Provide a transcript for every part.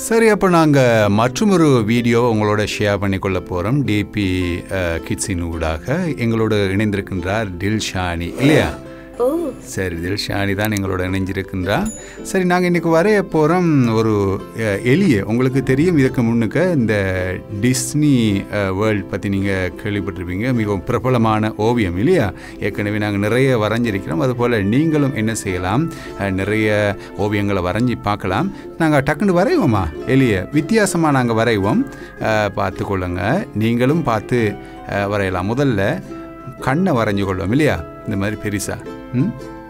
சரி அப்போ நாங்கள் மற்றொரு வீடியோ உங்களோட ஷேர் பண்ணிக்கொள்ள போகிறோம் டிபி கிட்ஸின் ஊடாக எங்களோட இணைந்திருக்கின்றார் டில்ஷானி இல்லையா ஓ சரி தில்ஷானி தான் எங்களோட இணைஞ்சிருக்கின்றா சரி நாங்கள் இன்றைக்கி வரைய போகிறோம் ஒரு அஹ், எளிய உங்களுக்கு தெரியும் இதுக்கு முன்னுக்க இந்த டிஸ்னி வேர்ல்ட் பற்றி நீங்கள் கேள்விப்பட்டிருப்பீங்க மிகவும் பிரபலமான ஓவியம் இல்லையா ஏற்கனவே நாங்கள் நிறைய வரைஞ்சிருக்கிறோம் அதுபோல் நீங்களும் என்ன செய்யலாம் அஹ், நிறைய ஓவியங்களை வரைஞ்சி பார்க்கலாம் நாங்கள் டக்குன்னு வரைவோமா எளிய வித்தியாசமாக நாங்கள் வரைவோம் அஹ், பார்த்துக்கொள்ளுங்க நீங்களும் பார்த்து அஹ், வரையலாம் முதல்ல கண்ணை வரைஞ்சு கொள்வோம் இல்லையா இந்த மாதிரி பெருசா ம்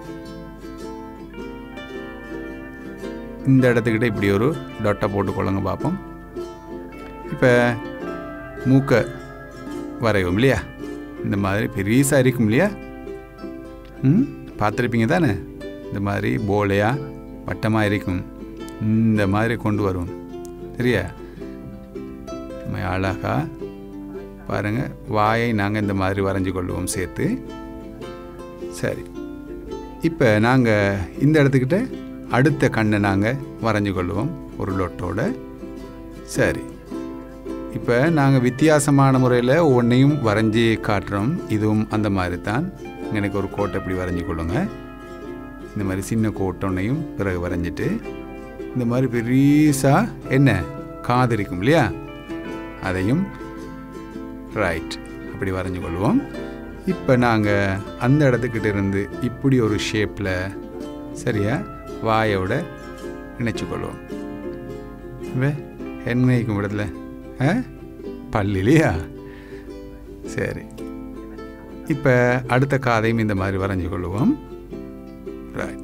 இந்த இடத்துக்கிட்ட இப்படி ஒரு டொட்டை போட்டுக்கொள்ளுங்க பார்ப்போம் இப்போ மூக்கை வரைவோம் இல்லையா இந்த மாதிரி பெருசாக இருக்கும் இல்லையா ம் பார்த்துருப்பீங்க தானே இந்த மாதிரி போலையாக வட்டமாக இருக்கும் இந்த மாதிரி கொண்டு வருவோம் சரியா நம்ம அழகா பாருங்கள் வாயை நாங்கள் இந்த மாதிரி வரைஞ்சு கொள்வோம் சேர்த்து சரி இப்போ நாங்கள் இந்த இடத்துக்கிட்ட அடுத்த கண்ணை நாங்கள் வரைஞ்சு கொள்வோம் ஒரு லொட்டோட சரி இப்போ நாங்கள் வித்தியாசமான முறையில் ஒன்றையும் வரைஞ்சி காட்டுறோம் இதுவும் அந்த மாதிரி தான் எனக்கு ஒரு கோட்டை இப்படி வரைஞ்சு கொள்ளுங்க இந்த மாதிரி சின்ன கோட்டொன்னையும் பிறகு வரைஞ்சிட்டு இந்த மாதிரி பெருசாக என்ன காது இருக்கும் இல்லையா அதையும் ரைட் அப்படி வரைஞ்சு கொள்வோம் இப்போ நாங்கள் அந்த இடத்துக்கிட்ட இருந்து இப்படி ஒரு ஷேப்பில் சரியா வாயோட இணைச்சு கொள்வோம் வே என்னைக்கும் இடத்துல ஆ பல்லு இல்லையா சரி இப்போ அடுத்த காதையும் இந்த மாதிரி வரைஞ்சு கொள்வோம் ரைட்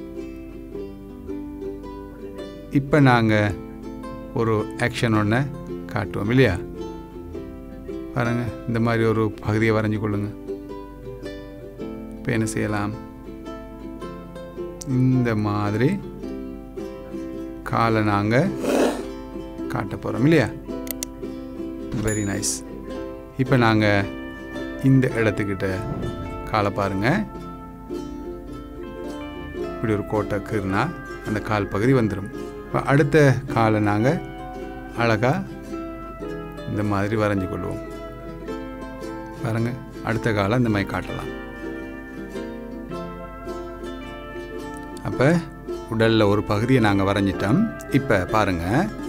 இப்போ நாங்கள் ஒரு ஆக்ஷன் ஒன்று காட்டுவோம் இல்லையா பாருங்க இந்த மாதிரி ஒரு பகுதியை வரைஞ்சு கொள்ளுங்க இப்போ என்ன செய்யலாம் இந்த மாதிரி காலை நாங்கள் காட்ட போகிறோம் இல்லையா வெரி நைஸ் இப்போ நாங்கள் இந்த இடத்துக்கிட்ட காலை பாருங்க இப்படி ஒரு கோட்டை கீறினா அந்த கால் பகுதி வந்துடும் இப்போ அடுத்த காலை நாங்கள் அழகாக இந்த மாதிரி வரைஞ்சு கொள்வோம் பாருங்க அடுத்த காலம் இந்த மாதிரி காட்டலாம் அப்போ உடலில் ஒரு பகுதியை நாங்கள் வரைஞ்சிட்டோம் இப்போ பாருங்க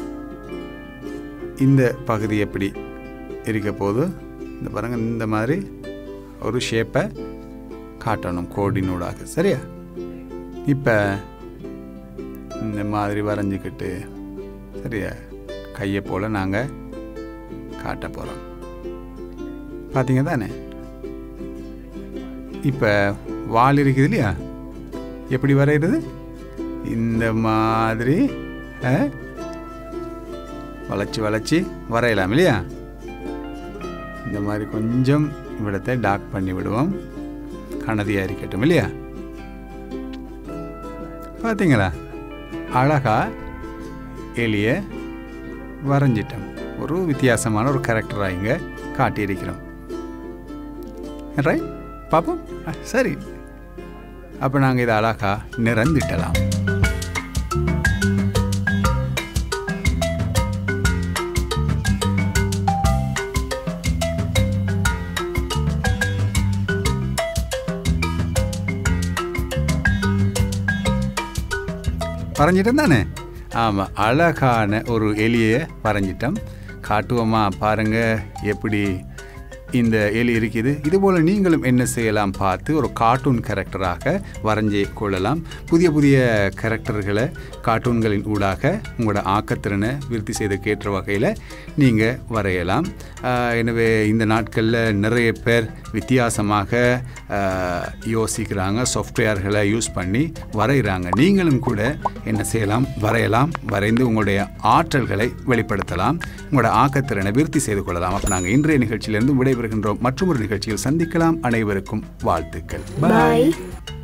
இந்த பகுதி எப்படி இருக்க போது இந்த பாருங்க இந்த மாதிரி ஒரு ஷேப்பை காட்டணும் கோடினூடாக சரியா இப்போ இந்த மாதிரி வரைஞ்சிக்கிட்டு சரியா கையை போல் நாங்கள் காட்ட போகிறோம் பார்த்தீங்க தானே இப்போ வால் இருக்குது இல்லையா எப்படி வரைகிறது இந்த மாதிரி ஆ? வளைச்சி வளைச்சி வரையலாம் இல்லையா இந்த மாதிரி கொஞ்சம் இவ்விடத்தை டார்க் பண்ணி விடுவோம் கனதியாக இருக்கட்டும் இல்லையா பார்த்தீங்களா அழகா எலிய வரைஞ்சிட்டோம் ஒரு வித்தியாசமான ஒரு கேரக்டராக இங்கே காட்டியிருக்கிறோம் ரைட் பார்ப்போம் ஆ, சரி அப்போ நாங்கள் இதை அழகா நிறந்திட்டலாம் வரைஞ்சிட்டோம் தானே ஆமாம் அழகான ஒரு எலியை வரைஞ்சிட்டோம் காட்டுவோமா பாருங்க எப்படி இந்த எலி இருக்குது இதுபோல் நீங்களும் என்ன செய்யலாம் பார்த்து ஒரு கார்ட்டூன் கேரக்டராக வரைஞ்சி கொள்ளலாம் புதிய புதிய கேரக்டர்களை கார்ட்டூன்களின் ஊடாக உங்களோட ஆக்கத்திறனை விருத்தி செய்து கேட்ட வகையில் நீங்கள் வரையலாம் ஆஹ் எனவே இந்த நாட்களில் நிறைய பேர் வித்தியாசமாக ஆஹ், யோசிக்கிறாங்க சாஃப்ட்வேர்களை யூஸ் பண்ணி வரைகிறாங்க நீங்களும் கூட என்ன செய்யலாம் வரையலாம் வரைந்து உங்களுடைய ஆற்றல்களை வெளிப்படுத்தலாம் உங்களோட ஆக்கத்திறனை விருத்தி செய்து கொள்ளலாம் அப்போ நாங்கள் இன்றைய நிகழ்ச்சியிலிருந்து விடைபெறுகின்றோம் மற்றொரு நிகழ்ச்சியில் சந்திக்கலாம் அனைவருக்கும் வாழ்த்துக்கள் பாய்